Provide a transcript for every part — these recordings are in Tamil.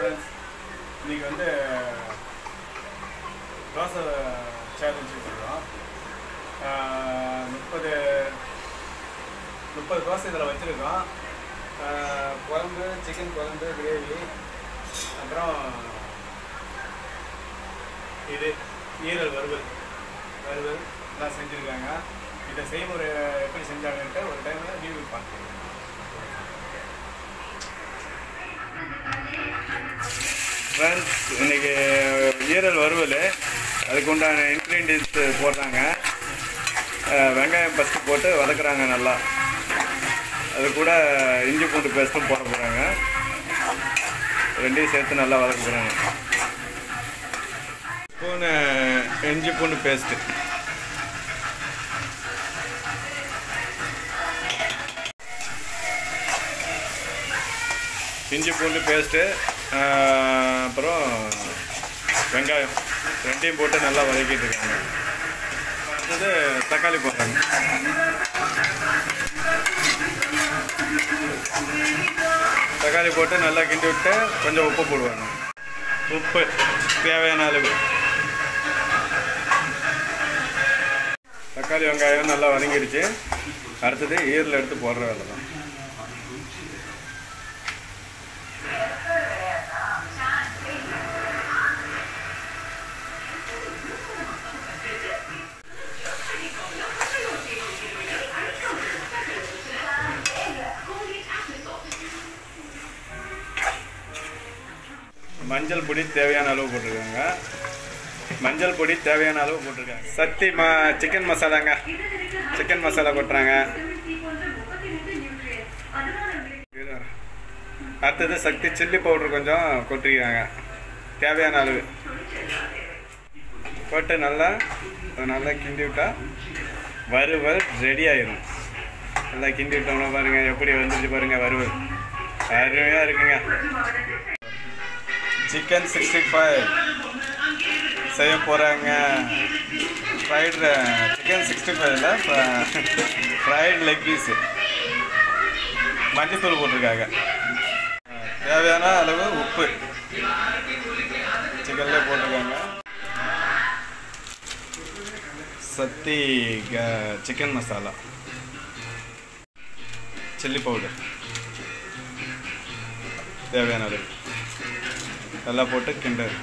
ஃப்ரெண்ட்ஸ் இன்னைக்கு வந்து தோசை சேலஞ்ச் வச்சுருக்கோம் முப்பது முப்பது தோசை இதில் வச்சுருக்கோம் குழம்பு சிக்கன் குழம்பு கிரேவி அப்புறம் இது ஈரல் வறுவல் வறுவல் எல்லாம் செஞ்சுருக்காங்க இதை செய்முறை எப்படி செஞ்சாங்கன்ட்டு ஒரு டைமில் ரிவ்யூ பார்த்துருக்கோம் ஃப்ரெண்ட்ஸ் இன்னைக்கு ஈரல் வறுவல் அதுக்கு உண்டான இன்க்ரீடியன்ஸ் போடுறாங்க அஹ் வெங்காயம் ஃபஸ்ட்டு போட்டு வதக்குறாங்க நல்லா அது கூட இஞ்சி பூண்டு பேஸ்ட்டும் போட போகிறாங்க ரெண்டையும் சேர்த்து நல்லா வதக்க போகிறாங்க ஸ்பூனு இஞ்சி பூண்டு பேஸ்ட்டு இஞ்சி பூண்டு பேஸ்ட்டு அப்புறம் வெங்காயம் ரெண்டையும் போட்டு நல்லா வதக்கிட்டு இருக்காங்க அடுத்தது தக்காளி போடுறாங்க தக்காளி போட்டு நல்லா கிண்டி விட்டு கொஞ்சம் உப்பு போடுவாங்க உப்பு தேவையான அளவு தக்காளி வெங்காயம் நல்லா வதங்கிடுச்சு அடுத்தது ஈரல் எடுத்து போடுற வேலை தான் மஞ்சள் பொடி தேவையான அளவு போட்டிருக்காங்க மஞ்சள் பொடி தேவையான அளவு போட்டிருக்காங்க சத்தி ம சிக்கன் மசாலாங்க சிக்கன் மசாலா கொட்டுறாங்க அடுத்தது சக்தி சில்லி பவுடர் கொஞ்சம் கொட்டிருக்காங்க தேவையான அளவு போட்டு நல்லா நல்லா கிண்டி விட்டா வறுவல் ரெடி ஆயிரும் நல்லா கிண்டி விட்டோம்னா பாருங்க எப்படி வந்துருச்சு பாருங்க வறுவல் அருமையாக இருக்குங்க சிக்கன் சிக்ஸ்டி ஃபைவ் செய்ய போகிறாங்க ஃப்ரைடு சிக்கன் சிக்ஸ்டி ஃபைவ்ல ஃப்ரைடு லெக் பீஸு மஞ்சத்தூள் போட்டிருக்காங்க தேவையான அளவு உப்பு சிக்கன்ல போட்டிருக்காங்க Sakthi chicken masala chilli powder தேவையான அளவு நல்லா போட்டு கிண்டர்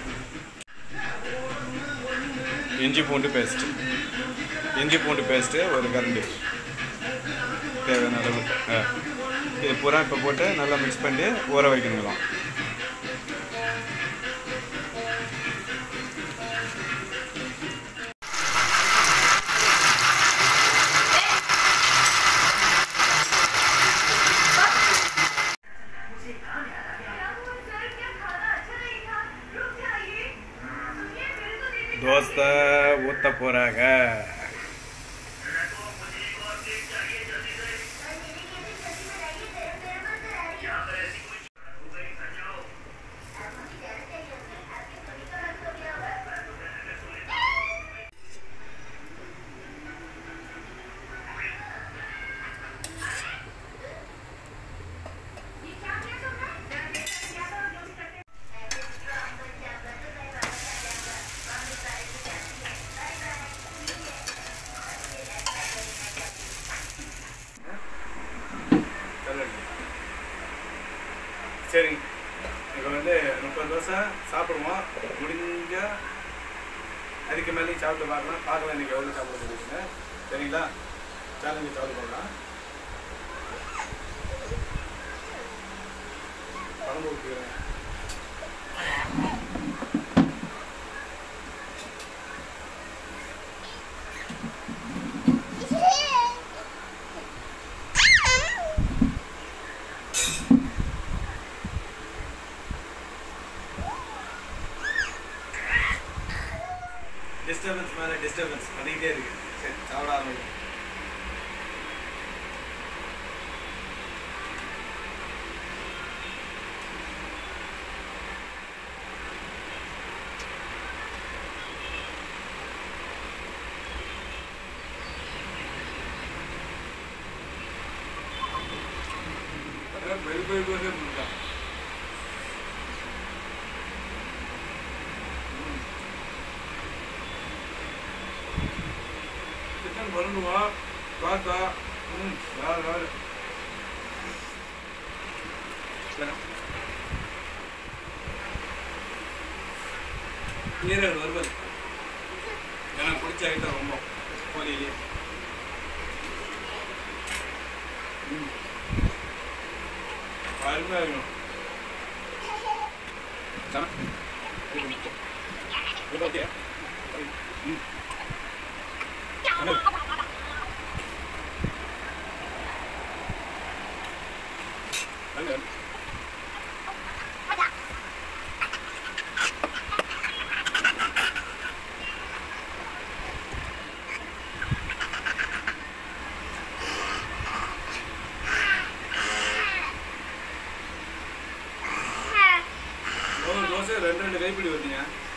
இஞ்சி பூண்டு பேஸ்ட்டு இஞ்சி பூண்டு பேஸ்ட்டு ஒரு கரண்டி தேவையான அளவு ஆ. இது பூரா இப்போ போட்டு நல்லா மிக்ஸ் பண்ணி ஊற வைக்கணுங்களாம் தோசை ஊற்ற போகிறாங்க சரிங்க இப்போ வந்து முப்பது தோசை சாப்பிடுவோம் முடிஞ்ச அதுக்கு மேலேயும் சாப்பிட்டு பார்க்கலாம் பார்க்கலாம் இன்றைக்கி எவ்வளோ சாப்பிட முடியுங்க சரிங்களா சேலஞ்சு சாப்பிட்டு பார்க்கலாம் குழம்பு ஊற்றிக்கிறேன் டிஸ்டர்பன்ஸ் மேலே டிஸ்டர்பன்ஸ் பண்ணிக்கிட்டே இருக்கு சரி சாப்பிட ஆரம்பிக்கும் பெரிய பெரிய பெரிய பண்ணுவோம் பார்த்தா ம் வேற வேற ஈரல் வறுவல் எனக்கு பிடிச்ச ஐட்டம் ரொம்ப கோழியிலே ம் அருமையாக இருக்கும் ஓகே ம் ஒரு தோசை ரெண்டு ரெண்டு கைப்பிடி வருதுங்க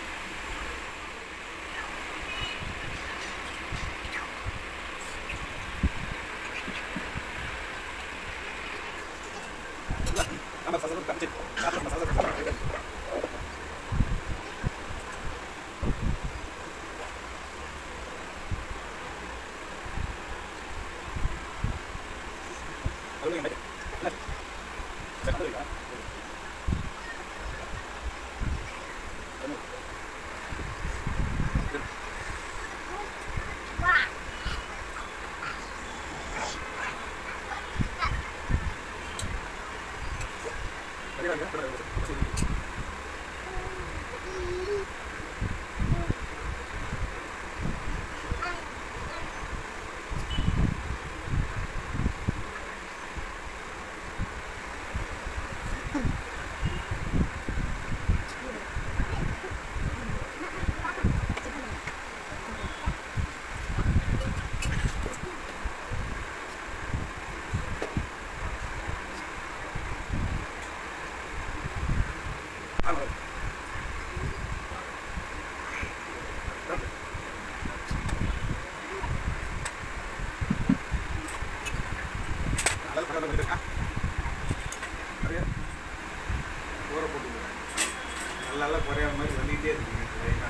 ஊற போட்டுக்கிறேன் நல்ல நல்லா குறையாத மாதிரி வந்துகிட்டே இருக்குங்க லைனா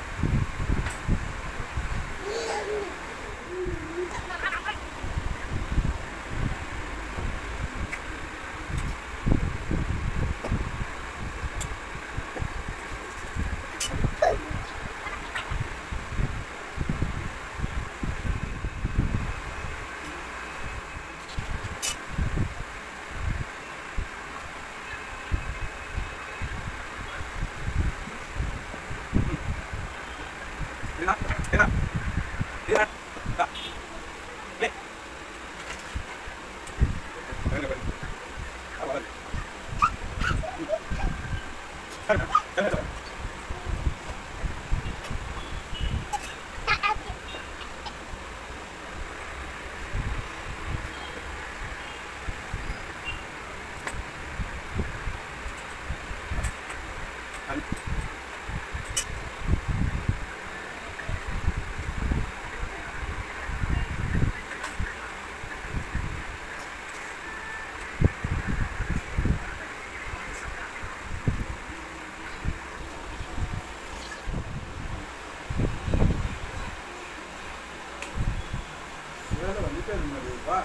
வேலை வந்துட்டே இருந்த மாதிரி இருக்கா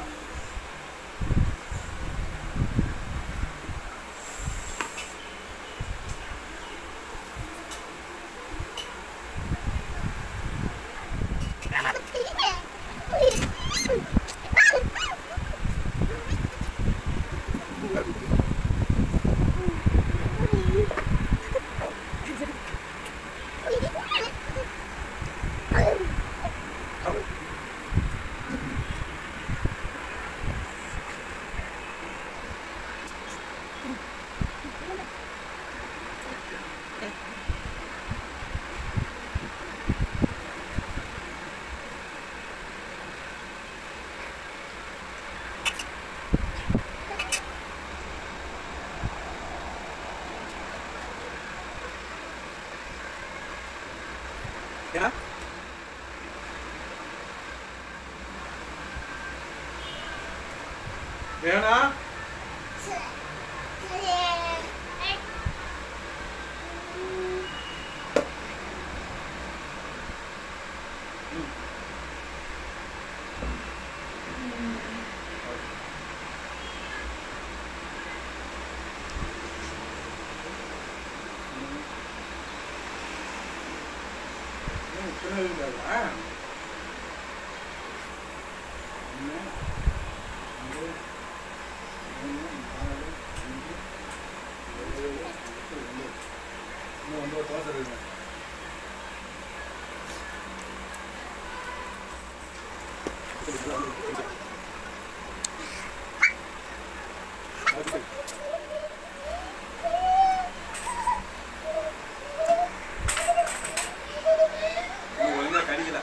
ஏன்னா வேணா Yeah. இத்தனை இருக்குதா ஒன்று ரெண்டு மூணு நாலு அஞ்சு ஏழு எட்டு ஒன்பது இன்னும் ஒன்பது தோசை இருக்குங்க இன்னும் ஒழுங்கா கடிக்கல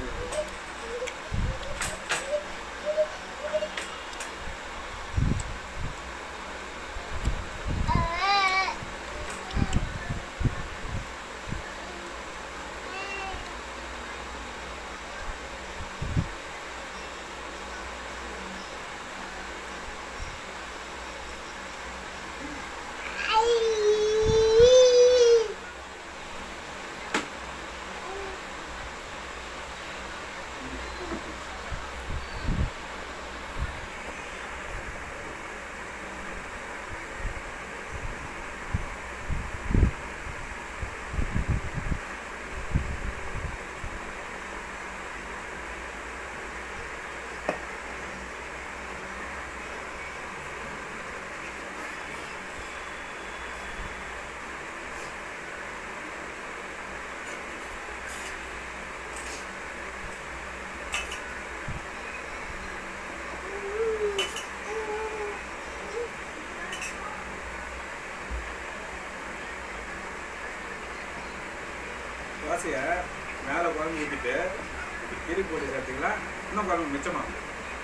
தோசையை மேலே குழம்பு ஊற்றிட்டு கிரி போட்டு சேர்த்திங்களா இன்னும் குழம்பு மிச்சமாகும்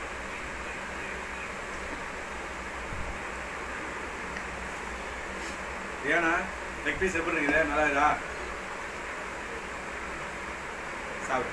ஏன்னா லெக் பீஸ் எப்படி இருக்குது நல்லா இருக்கா சாப்பிடு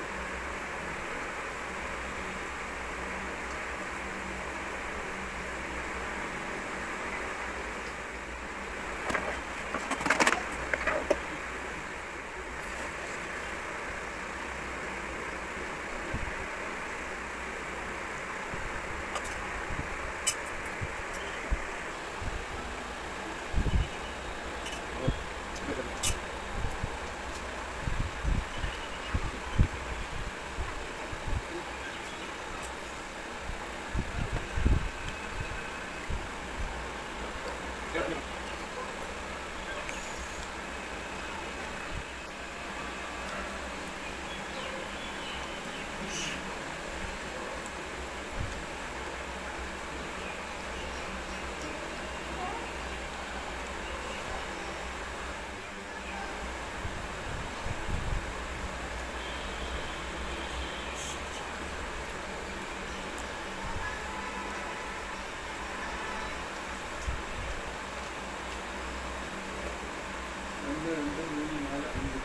ரெண்டு ரெண்டு மூணு நாலு அஞ்சு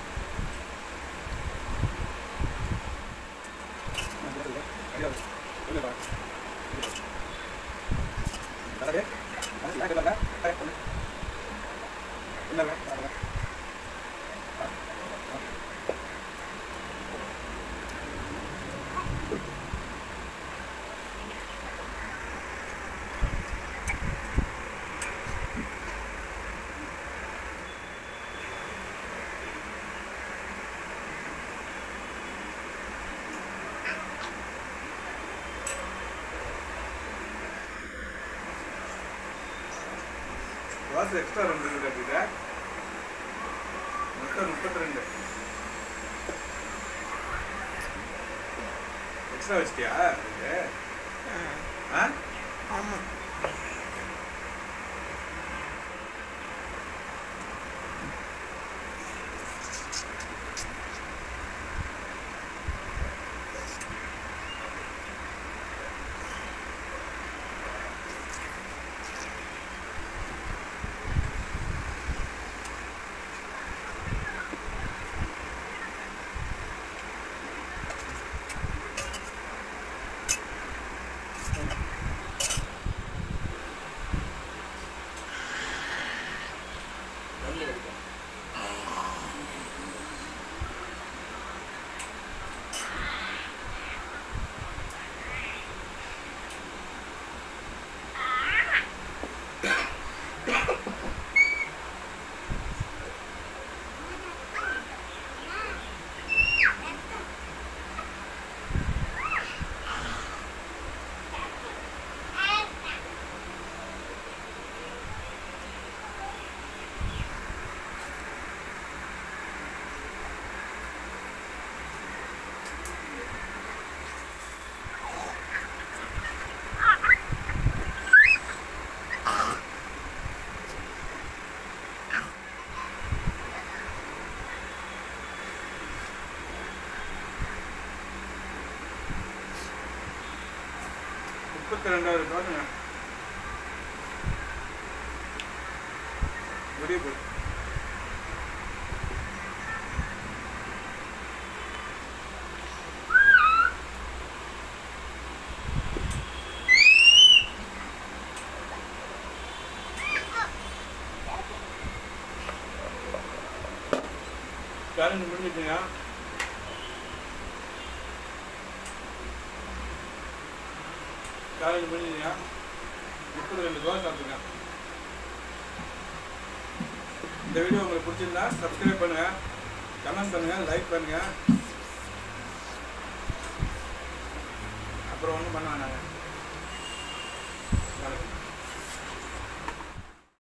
தோசை எக்ஸ்ட்ரா ரெண்டு இருக்கு கட்டிட்ட மொத்தம் முப்பத்தி ரெண்டு எக்ஸ்ட்ரா வச்சிட்டியா அதுக்கு ஆ ஆமாம் அடுத்த ரெண்டாவது தோசைங்க வெரி குட் சேலஞ்சு முடிஞ்சிச்சுங்க சேலஞ்சு முடிஞ்சிச்சுங்க முப்பது ரெண்டு தோசை சாப்பிட்டுங்க இந்த வீடியோ உங்களுக்கு பிடிச்சிருந்தா சப்ஸ்கிரைப் பண்ணுங்க கமெண்ட் பண்ணுங்க லைக் பண்ணுங்க அப்புறம் ஒன்றும் பண்ண வேணாங்க